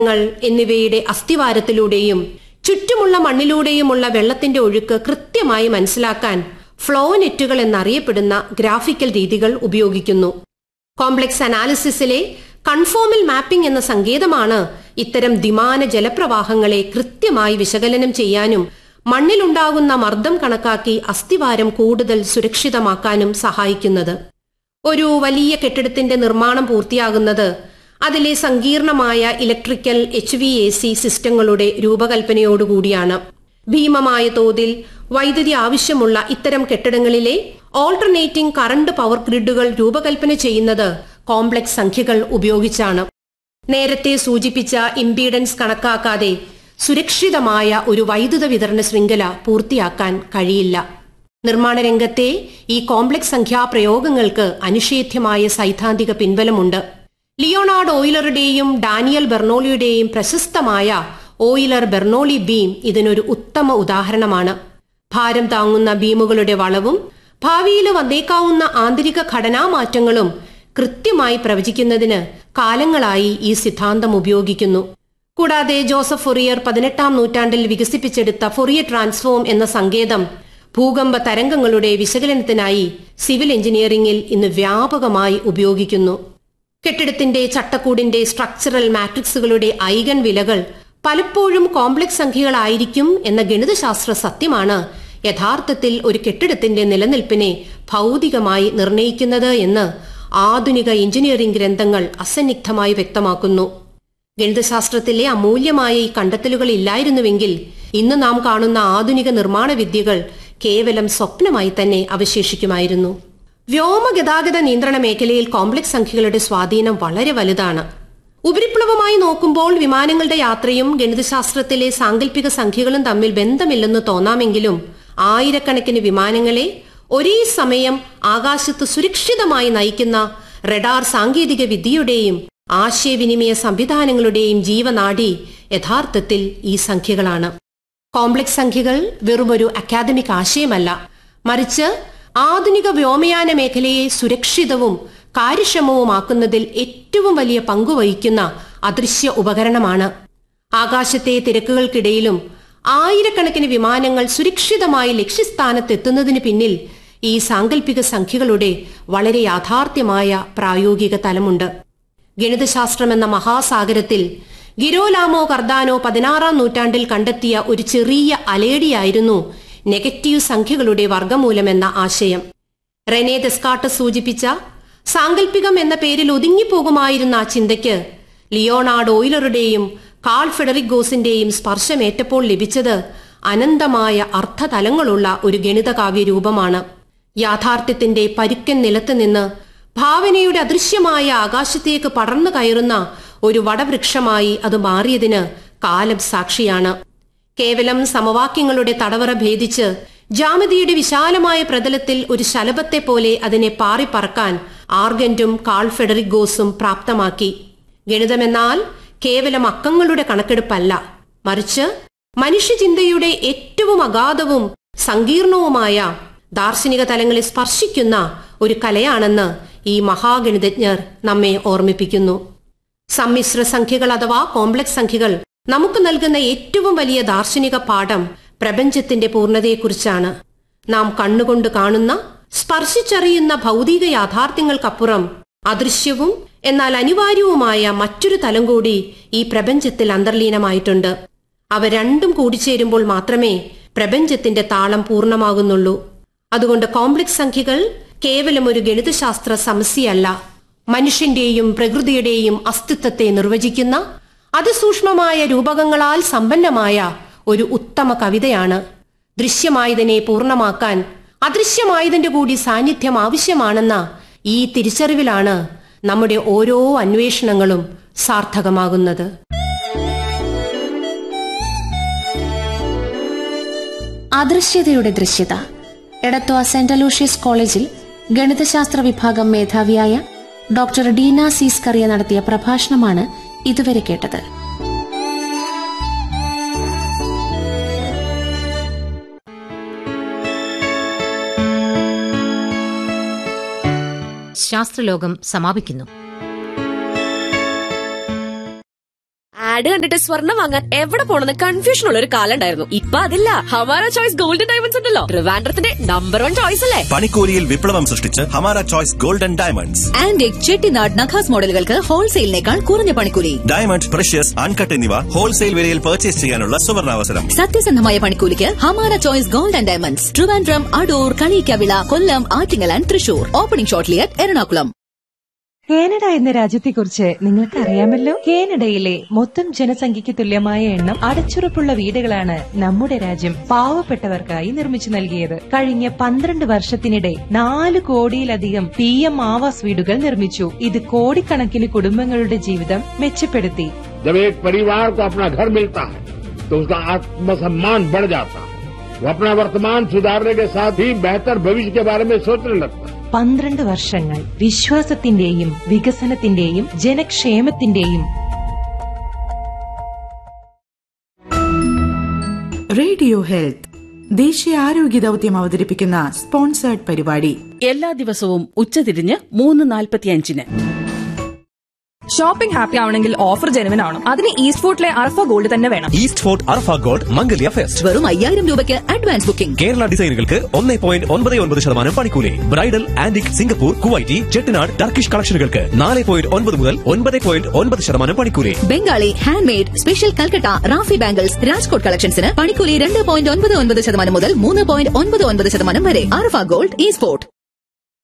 ങ്ങൾ എന്നിവയുടെ അസ്ഥിവാരത്തിലൂടെയും ചുറ്റുമുള്ള മണ്ണിലൂടെയുമുള്ള വെള്ളത്തിന്റെ ഒഴുക്ക് കൃത്യമായി മനസ്സിലാക്കാൻ ഫ്ലോ നെറ്റുകൾ എന്നറിയപ്പെടുന്ന ഗ്രാഫിക്കൽ രീതികൾ ഉപയോഗിക്കുന്നു കോംപ്ലക്സ് അനാലിസിസിലെ കൺഫോമൽ മാപ്പിംഗ് എന്ന സങ്കേതമാണ് ഇത്തരം ദ്വിമാന ജലപ്രവാഹങ്ങളെ കൃത്യമായി വിശകലനം ചെയ്യാനും മണ്ണിലുണ്ടാകുന്ന മർദ്ദം കണക്കാക്കി അസ്ഥിവാരം കൂടുതൽ സുരക്ഷിതമാക്കാനും സഹായിക്കുന്നത് ഒരു വലിയ കെട്ടിടത്തിന്റെ നിർമ്മാണം പൂർത്തിയാകുന്നത് അതിലെ സങ്കീർണമായ electrical H V A C സിസ്റ്റങ്ങളുടെ രൂപകൽപ്പനയോടുകൂടിയാണ് ഭീമമായ തോതിൽ വൈദ്യുതി ആവശ്യമുള്ള ഇത്തരം കെട്ടിടങ്ങളിലെ ഓൾട്ടർനേറ്റിംഗ് കറണ്ട് പവർ ഗ്രിഡുകൾ രൂപകൽപ്പന ചെയ്യുന്നത് കോംപ്ലക്സ് സംഖ്യകൾ ഉപയോഗിച്ചാണ് നേരത്തെ സൂചിപ്പിച്ച ഇംപീഡൻസ് കണക്കാക്കാതെ സുരക്ഷിതമായ ഒരു വൈദ്യുത വിതരണ ശൃംഖല പൂർത്തിയാക്കാൻ കഴിയില്ല നിർമ്മാണ രംഗത്തെ ഈ കോംപ്ലക്സ് സംഖ്യാപ്രയോഗങ്ങൾക്ക് അനിഷേധ്യമായ സൈദ്ധാന്തിക പിൻബലമുണ്ട് ലിയോണാർഡ് ഓയിലറുടെയും ഡാനിയൽ ബെർണോളിയുടെയും പ്രശസ്തമായ ഓയിലർ ബെർണോളി ബീം ഇതിനൊരു ഉത്തമ ഉദാഹരണമാണ് ഭാരം താങ്ങുന്ന ബീമുകളുടെ വളവും ഭാവിയിൽ വന്നേക്കാവുന്ന ആന്തരിക ഘടനാമാറ്റങ്ങളും കൃത്യമായി പ്രവചിക്കുന്നതിന് കാലങ്ങളായി ഈ സിദ്ധാന്തം ഉപയോഗിക്കുന്നു കൂടാതെ ജോസഫ് ഫൊറിയർ പതിനെട്ടാം നൂറ്റാണ്ടിൽ വികസിപ്പിച്ചെടുത്ത ഫൊറിയർ ട്രാൻസ്ഫോം എന്ന സങ്കേതം ഭൂകമ്പ തരംഗങ്ങളുടെ വിശകലനത്തിനായി സിവിൽ എഞ്ചിനീയറിംഗിൽ ഇന്ന് വ്യാപകമായി ഉപയോഗിക്കുന്നു കെട്ടിടത്തിന്റെ ചട്ടക്കൂടിന്റെ സ്ട്രക്ചറൽ മാട്രിക്സുകളുടെ ഐഗൺ വിലകൾ പലപ്പോഴും കോംപ്ലക്സ് സംഖ്യകളായിരിക്കും എന്ന ഗണിതശാസ്ത്ര സത്യമാണ് യഥാർത്ഥത്തിൽ ഒരു കെട്ടിടത്തിന്റെ നിലനിൽപ്പിനെ ഭൗതികമായി നിർണയിക്കുന്നത് എന്ന് ആധുനിക എഞ്ചിനീയറിംഗ് ഗ്രന്ഥങ്ങൾ അസന്നിഗ്ധമായി വ്യക്തമാക്കുന്നു ഗണിതശാസ്ത്രത്തിലെ അമൂല്യമായ ഈ കണ്ടെത്തലുകൾ ഇല്ലായിരുന്നുവെങ്കിൽ ഇന്ന് നാം കാണുന്ന ആധുനിക നിർമ്മാണ വിദ്യകൾ കേവലം സ്വപ്നമായി തന്നെ അവശേഷിക്കുമായിരുന്നു വ്യോമഗതാഗത നിയന്ത്രണ മേഖലയിൽ കോംപ്ലക്സ് സംഖ്യകളുടെ സ്വാധീനം വളരെ വലുതാണ് ഉപരിപ്ലവമായി നോക്കുമ്പോൾ വിമാനങ്ങളുടെ യാത്രയും ഗണിതശാസ്ത്രത്തിലെ സാങ്കല്പിക സംഖ്യകളും തമ്മിൽ ബന്ധമില്ലെന്ന് തോന്നാമെങ്കിലും ആയിരക്കണക്കിന് വിമാനങ്ങളെ ഒരേ സമയം ആകാശത്ത് സുരക്ഷിതമായി നയിക്കുന്ന റഡാർ സാങ്കേതിക വിദ്യയുടെയും ആശയവിനിമയ സംവിധാനങ്ങളുടെയും ജീവനാഡി യഥാർത്ഥത്തിൽ ഈ സംഖ്യകളാണ് കോംപ്ലക്സ് സംഖ്യകൾ വെറുമൊരു അക്കാദമിക് ആശയമല്ല മറിച്ച് ആധുനിക വ്യോമയാന മേഖലയെ സുരക്ഷിതവും കാര്യക്ഷമവുമാക്കുന്നതിൽ ഏറ്റവും വലിയ പങ്കുവഹിക്കുന്ന അദൃശ്യ ഉപകരണമാണ് ആകാശത്തെ തിരക്കുകൾക്കിടയിലും ആയിരക്കണക്കിന് വിമാനങ്ങൾ സുരക്ഷിതമായി ലക്ഷ്യസ്ഥാനത്തെത്തുന്നതിന് പിന്നിൽ ഈ സാങ്കല്പിക സംഖ്യകളുടെ വളരെ യാഥാർത്ഥ്യമായ പ്രായോഗിക തലമുണ്ട് ഗണിതശാസ്ത്രമെന്ന മഹാസാഗരത്തിൽ ഗിരോലാമോ കർദാനോ പതിനാറാം നൂറ്റാണ്ടിൽ കണ്ടെത്തിയ ഒരു ചെറിയ അലേടിയായിരുന്നു നെഗറ്റീവ് സംഖ്യകളുടെ വർഗമൂലമെന്ന ആശയം റെനെ ദെസ്കാട്ട് സൂചിപ്പിച്ച സാങ്കല്പികം എന്ന പേരിൽ ഒതുങ്ങിപ്പോകുമായിരുന്ന ആ ചിന്തയ്ക്ക് ലിയോണാർഡ് ഓയിലറുടെയും കാൾ ഫെഡറിഗോസിന്റെയും സ്പർശമേറ്റപ്പോൾ ലഭിച്ചത് അനന്തമായ അർത്ഥതലങ്ങളുള്ള ഒരു ഗണിതകാവ്യ രൂപമാണ് യാഥാർത്ഥ്യത്തിന്റെ പരുക്കൻ നിലത്ത് നിന്ന് ഭാവനയുടെ അദൃശ്യമായ ആകാശത്തേക്ക് പടർന്നു കയറുന്ന ഒരു വടവൃക്ഷമായി അത് മാറിയതിന് കാലം സാക്ഷിയാണ് കേവലം സമവാക്യങ്ങളുടെ തടവറ ഭേദിച്ച് ജാമതിയുടെ വിശാലമായ പ്രതലത്തിൽ ഒരു ശലഭത്തെ പോലെ അതിനെ പാറിപ്പറക്കാൻ ആർഗന്റും കാൾ ഫെഡറിഗോസും പ്രാപ്തമാക്കി ഗണിതമെന്നാൽ കേവലം അക്കങ്ങളുടെ കണക്കെടുപ്പല്ല മറിച്ച് മനുഷ്യചിന്തയുടെ ഏറ്റവും അഗാധവും സങ്കീർണവുമായ ദാർശനിക തലങ്ങളെ സ്പർശിക്കുന്ന ഒരു കലയാണെന്ന് ഈ മഹാഗണിതജ്ഞർ നമ്മെ ഓർമ്മിപ്പിക്കുന്നു സമ്മിശ്ര സംഖ്യകൾ അഥവാ കോംപ്ലക്സ് സംഖ്യകൾ നമുക്ക് നൽകുന്ന ഏറ്റവും വലിയ ദാർശനിക പാഠം പ്രപഞ്ചത്തിന്റെ പൂർണ്ണതയെക്കുറിച്ചാണ് നാം കണ്ണുകൊണ്ട് കാണുന്ന സ്പർശിച്ചറിയുന്ന ഭൗതിക യാഥാർത്ഥ്യങ്ങൾക്കപ്പുറം അദൃശ്യവും എന്നാൽ അനിവാര്യവുമായ മറ്റൊരു തലം കൂടി ഈ പ്രപഞ്ചത്തിൽ അന്തർലീനമായിട്ടുണ്ട് അവ രണ്ടും കൂടിച്ചേരുമ്പോൾ മാത്രമേ പ്രപഞ്ചത്തിന്റെ താളം പൂർണ്ണമാകുന്നുള്ളൂ അതുകൊണ്ട് കോംപ്ലക്സ് സംഖ്യകൾ കേവലം ഒരു ഗണിതശാസ്ത്ര സമസ്യയല്ല മനുഷ്യന്റെയും പ്രകൃതിയുടെയും അസ്തിത്വത്തെ നിർവചിക്കുന്ന അതിസൂക്ഷ്മമായ രൂപകങ്ങളാൽ സമ്പന്നമായ ഒരു ഉത്തമ കവിതയാണ് ദൃശ്യമായതിനെ പൂർണ്ണമാക്കാൻ അദൃശ്യമായതിന്റെ കൂടി സാന്നിധ്യം ആവശ്യമാണെന്ന ഈ തിരിച്ചറിവിലാണ് നമ്മുടെ ഓരോ അന്വേഷണങ്ങളും സാർത്ഥകമാകുന്നത് അദൃശ്യതയുടെ ദൃശ്യത എടത്വ സെന്റ് അലൂഷ്യസ് കോളേജിൽ ഗണിതശാസ്ത്ര വിഭാഗം മേധാവിയായ ഡോക്ടർ ഡീന സീസ്കറിയ നടത്തിയ പ്രഭാഷണമാണ് ഇതുവരെ കേട്ടത് ശാസ്ത്രലോകം സമാപിക്കുന്നു ആഡ് കണ്ടിട്ട് സ്വർണ്ണം വാങ്ങാൻ എവിടെ പോണെന്ന് കൺഫ്യൂഷൻ ഉള്ള ഒരു കാലം ഉണ്ടായിരുന്നു ഇപ്പൊ അതില്ല ഹമാര ചോയ്സ് ഗോൾഡൻ ഡയമണ്ട്സ് ഉണ്ടല്ലോ ട്രിവാൻഡ്രത്തിന്റെ നമ്പർ വൺ ചോയ്സ് അല്ലേ പണിക്കൂലിയിൽ വിപ്ലവം സൃഷ്ടിച്ച് Hamara choice golden diamonds antique Chettinad Nakas മോഡലുകൾക്ക് ഹോൾസെയിലിനേക്കാൾ കുറഞ്ഞ പണിക്കൂലി ഡയമണ്ട് പ്രഷ്യസ് അൺകട്ട് എന്നിവ ഹോൾസെയിൽ വിലയിൽ പർച്ചേസ് ചെയ്യാനുള്ള സുവർണാവസരം സത്യസന്ധമായ പണിക്കൂലിക്ക് Hamara choice gold and diamonds Trivandrum Adoor Kalikkavila Kollam Attingal and Thrissur opening shortly at Ernakulam Canada എന്ന രാജ്യത്തെക്കുറിച്ച് നിങ്ങൾക്ക് അറിയാമല്ലോ കാനഡയിലെ മൊത്തം ജനസംഖ്യയ്ക്ക് തുല്യമായ എണ്ണം അടച്ചുറപ്പുള്ള വീടുകളാണ് നമ്മുടെ രാജ്യം പാവപ്പെട്ടവർക്കായി നിർമ്മിച്ചു നൽകിയത് കഴിഞ്ഞ പന്ത്രണ്ട് വർഷത്തിനിടെ നാല് കോടിയിലധികം പി എം ആവാസ് വീടുകൾ നിർമ്മിച്ചു ഇത് കോടിക്കണക്കിന് കുടുംബങ്ങളുടെ ജീവിതം മെച്ചപ്പെടുത്തി जब एक परिवार को अपना घर मिलता है तो उसका आत्मसम्मान बढ़ जाता है वो अपना वर्तमान सुधारने के साथ ही बेहतर भविष्य के बारे में सोचने लगता है പന്ത്രണ്ട് വർഷങ്ങൾ വിശ്വാസത്തിന്റെയും വികസനത്തിന്റെയും ജനക്ഷേമത്തിന്റെയും റേഡിയോ ഹെൽത്ത് ദേശീയ ആരോഗ്യ ദൌത്യം അവതരിപ്പിക്കുന്ന സ്പോൺസേർഡ് പരിപാടി എല്ലാ ദിവസവും ഉച്ചതിരിഞ്ഞ് മൂന്ന് നാൽപ്പത്തിയഞ്ചിന് ഷോപ്പിംഗ് ഹാപ്പി ആവണമെങ്കിൽ ഓഫർ ജെനുവിൻ ആണ് അതിന് ഈസ്റ്റ് ഫോർട്ടിലെ അർഫ ഗോൾഡ് തന്നെ വേണം East Fort Arfa gold Mangalya fest വെറും അയ്യായിരം രൂപയ്ക്ക് അഡ്വാൻസ് ബുക്കിംഗ് കേരള ഡിസൈനുകൾക്ക് ഒന്നേ പോയിന്റ് ഒൻപത് ഒൻപത് ശതമാനം പണിക്കൂലി bridal antique Singapore Kuwaiti Chettinad Turkish കളക്ഷനുകൾക്ക് നാല് പോയിന്റ് ഒൻപത് മുതൽ ഒൻപത് പോയിന്റ് ഒൻപത് ശതമാനം പണിക്കൂലി Bengali hand made special Calcutta Rafi bangles Rajkot കളക്ഷൻസിന് പണിക്കൂലി രണ്ട് പോയിന്റ് ഒൻപത് ഒൻപത് ശതമാനം മുതൽ മൂന്ന് പോയിന്റ് ഒൻപത് ഒൻപത് ശതമാനം വരെ അർഫ ഗോൾഡ് ഈ സ്പോർട്ട്